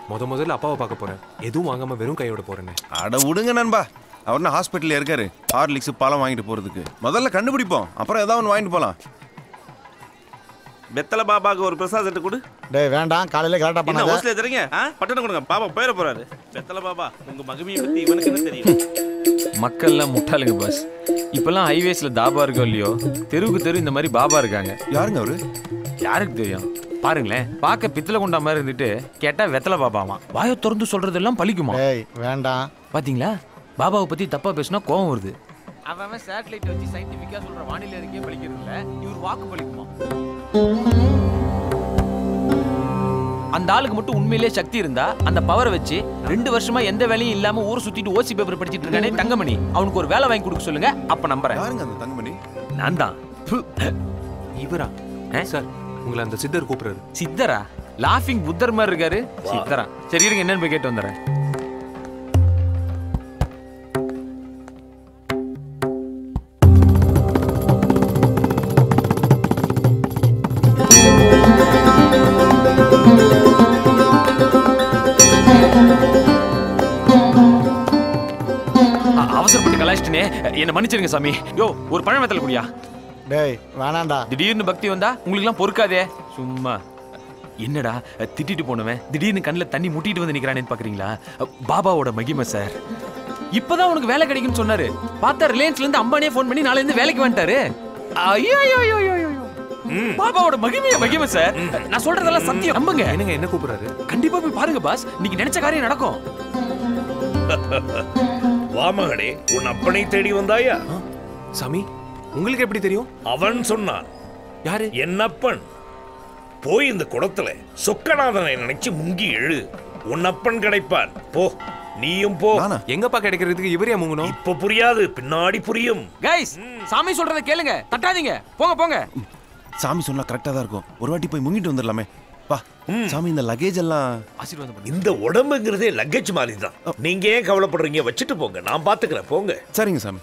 முத முதல்ல அப்பாவை பார்க்க போறேன் எதுவும் வாங்காம வெறும் கையோட போறேனே அட விடுங்க நண்பா அவர் என்ன ஹாஸ்பிட்டல்ல இருக்காரு ஹார்லிக்ஸ் பழம் வாங்கிட்டு போறதுக்கு முதல்ல கண்டுபிடிப்போம் அப்புறம் ஏதாவது ஒன்று வாங்கிட்டு போலாம் பெத்தல பாபாக்கு ஒரு பிரசாதத்தை கொடு டேய் வேண்டாம் காலையில கரெக்டா என்ன பண்ணாத ஹோஸ்டல் தரீங்க ஆ பட்டணம் கொடுங்க பாபா போயிட போறாரு பெத்தல பாபா உங்க மகிமையை பத்தி இவனுக்கு என்ன தெரியும் மக்கள்லாம் முட்டாளுங்க பாஸ் இப்பெல்லாம் ஹைவேஸ்ல தாபா இருக்கோ இல்லையோ தெருவுக்கு தெரு இந்த மாதிரி பாபா இருக்காங்க யாருங்க அவரு யாருக்கு தெரியும் பாருங்களேன் பார்க்க பித்தளை கொண்டா மாதிரி இருந்துட்டு கேட்டா வெத்தலை பாபாமா வாயை திறந்து சொல்றதெல்லாம் பலிக்குமா டேய் வேண்டாம் பாத்தீங்களா பாபாவை பத்தி தப்பா பேசினா கோவம் வருது அவன் சேட்டலைட் வச்சு சயின்டிபிக்கா சொல்ற வானிலை அறிக்கையே பலிக்கிறது இல்ல இவர் வாக்கு பலிக்குமா அந்த ஆளுக்கு மட்டும் உண்மையிலேயே சக்தி இருந்தா அந்த பவரை வச்சு ரெண்டு வருஷமா எந்த வேலையும் இல்லாம ஊர் சுத்திட்டு ஓசி பேப்பர் படிச்சிட்டு இருக்கானே தங்கமணி அவனுக்கு ஒரு வேலை வாங்கி கொடுக்க சொல்லுங்க அப்ப நம்புறேன் யாருங்க அந்த தங்கமணி நான் தான் இவரா சார் உங்களை அந்த சித்தர் கூப்பிடுறாரு சித்தரா லாஃபிங் புத்தர் மாதிரி இருக்காரு சித்தரா சரி இருங்க என்னன்னு போய் கேட்டு வந்துடுறேன் அ- அவசரப்பட்டு கலாய்ச்சிட்டனே என்ன மன்னிச்சிருங்க சாமி யோ ஒரு பழம் வெத்தல குடியா டேய் வேணாம்டா திடீர்னு பக்தி வந்தா உங்களுக்குலாம் பொறுக்காதே சும்மா என்னடா திட்டிட்டு போனவன் திடீர்னு கண்ணில் தண்ணி முட்டிட்டு வந்து நிக்கிறானேன்னு பாக்குறீங்களா பாபாவோட மகிமை சார் இப்பதான் உனக்கு வேலை கிடைக்கும்னு சொன்னாரு பார்த்தா ரிலையன்ஸ்ல இருந்து அம்பானியே ஃபோன் பண்ணி நாளைல இருந்து வேலைக்கு வந்துட்டாரு ஐயோ ஐயோ ஐயோ ஐயோ, ஐயோ பாபாவோட மகிமைய மகிமை சார் நான் சொல்றதெல்லாம் சத்தியம் நம்புங்க என்னங்க என்ன கூப்பிடுறாரு கண்டிப்பா போய் பாருங்க பாஸ் நீங்க நினைச்ச காரியம் நடக்கும் வாமகனே உன் அப்பனை தேடி வந்தாயா சாமி உங்களுக்கு எப்படி தெரியும் அவன் சொன்னான் யாரு என் அப்பன் போய் இந்த குளத்துல சொக்கநாதனை நினைச்சு முங்கி எழு உன் அப்பன் கிடைப்பான் போ நீயும் போ நானா எங்கப்பா கிடைக்கிறதுக்கு இவரே முங்கணும் இப்ப புரியாது பின்னாடி புரியும் கைஸ் சாமி சொல்றத கேளுங்க தட்டாதீங்க போங்க போங்க சாமி சொன்னா கரெக்டா தான் இருக்கும் ஒரு வாட்டி போய் முங்கிட்டு வந்துடலாமே வா சாமி இந்த லக்கேஜ் எல்லாம் ஆசீர்வாதம் பண்ணுங்க இந்த உடம்புங்கிறதே லக்கேஜ் மாதிரி தான் நீங்க ஏன் கவலைப்படுறீங்க வச்சுட்டு போங்க நான் பாத்துக்கிறேன் போங்க சரிங்க சாமி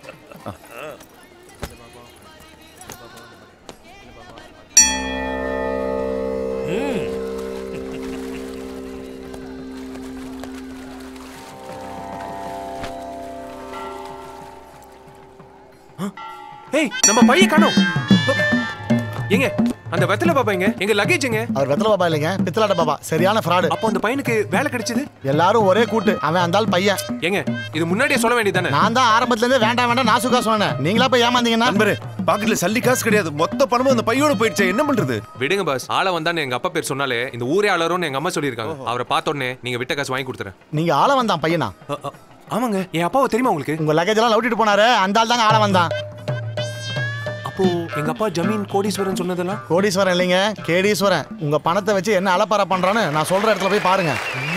ஏய் நம்ம பையன் காணோம் எங்க அந்த வெத்தலை பாப்பா எங்க எங்க லக்கேஜ் எங்க அவர் வெத்தலை பாபா இல்லைங்க பித்தலாட்ட பாபா சரியான ஃப்ராடு அப்போ அந்த பையனுக்கு வேலை கிடைச்சது எல்லாரும் ஒரே கூட்டு அவன் அந்த ஆள் பையன் ஏங்க இது முன்னாடியே சொல்ல வேண்டியதானே நான் தான் ஆரம்பத்துல இருந்தே வேண்டாம் வேண்டாம் நாசுக்கா சொன்னேன் நீங்களா போய் ஏமாந்தீங்கன்னா நண்பரே பாக்கெட்ல சல்லி காசு கிடையாது மொத்த பணமும் அந்த பையோட போயிடுச்சு என்ன பண்றது விடுங்க பாஸ் ஆள வந்தான்னு எங்க அப்பா பேர் சொன்னாலே இந்த ஊரே ஆளரும்னு எங்க அம்மா சொல்லியிருக்காங்க அவரை பார்த்த உடனே நீங்க விட்ட காசு வாங்கி கொடுத்துறேன் நீங்க ஆள வந்தான் பையனா அ, அ, ஆமாங்க என் அப்பாவை தெரியுமா உங்களுக்கு உங்க லக்கேஜ் எல்லாம் லவுட்டிட்டு போனாரு அந்த ஆள் தாங்க ஆள வந்தான் அப்போ எங்க அப்பா ஜமீன் கோடீஸ்வரன் சொன்னதெல்லாம் கோடீஸ்வரன் இல்லைங்க கேடீஸ்வரன் உங்க பணத்தை வச்சு என்ன அலப்பறை பண்றான்னு நான் சொல்ற இடத்துல போய் பாருங்க